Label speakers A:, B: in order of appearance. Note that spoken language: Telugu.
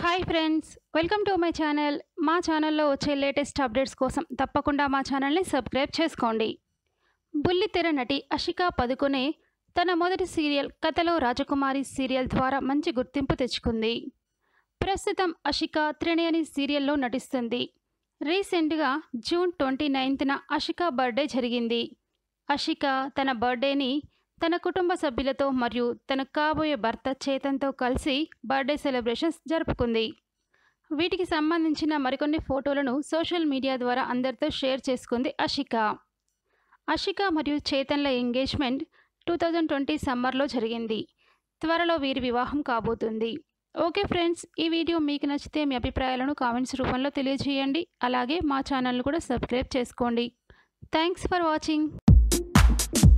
A: hi friends welcome to my channel మా ఛానల్లో వచ్చే లేటెస్ట్ అప్డేట్స్ కోసం తప్పకుండా మా ఛానల్ని సబ్స్క్రైబ్ చేసుకోండి బుల్లితెర నటి అషికా పదుకొనే తన మొదటి సీరియల్ కథలో రాజకుమారి సీరియల్ ద్వారా మంచి గుర్తింపు తెచ్చుకుంది ప్రస్తుతం అషిక త్రిణయని సీరియల్లో నటిస్తుంది రీసెంట్గా జూన్ ట్వంటీ నైన్త్న అషిక బర్త్డే జరిగింది అషిక తన బర్త్డేని తన కుటుంబ సభ్యులతో మరియు తన కాబోయే భర్త చేతన్తో కలిసి బర్త్డే సెలబ్రేషన్స్ జరుపుకుంది వీటికి సంబంధించిన మరికొన్ని ఫోటోలను సోషల్ మీడియా ద్వారా అందరితో షేర్ చేసుకుంది అషిక అషిక మరియు చేతన్ల ఎంగేజ్మెంట్ టూ థౌజండ్ ట్వంటీ సమ్మర్లో జరిగింది త్వరలో వీరి వివాహం కాబోతుంది ఓకే ఫ్రెండ్స్ ఈ వీడియో మీకు నచ్చితే మీ అభిప్రాయాలను కామెంట్స్ రూపంలో తెలియజేయండి అలాగే మా ఛానల్ను కూడా సబ్స్క్రైబ్ చేసుకోండి థ్యాంక్స్ ఫర్ వాచింగ్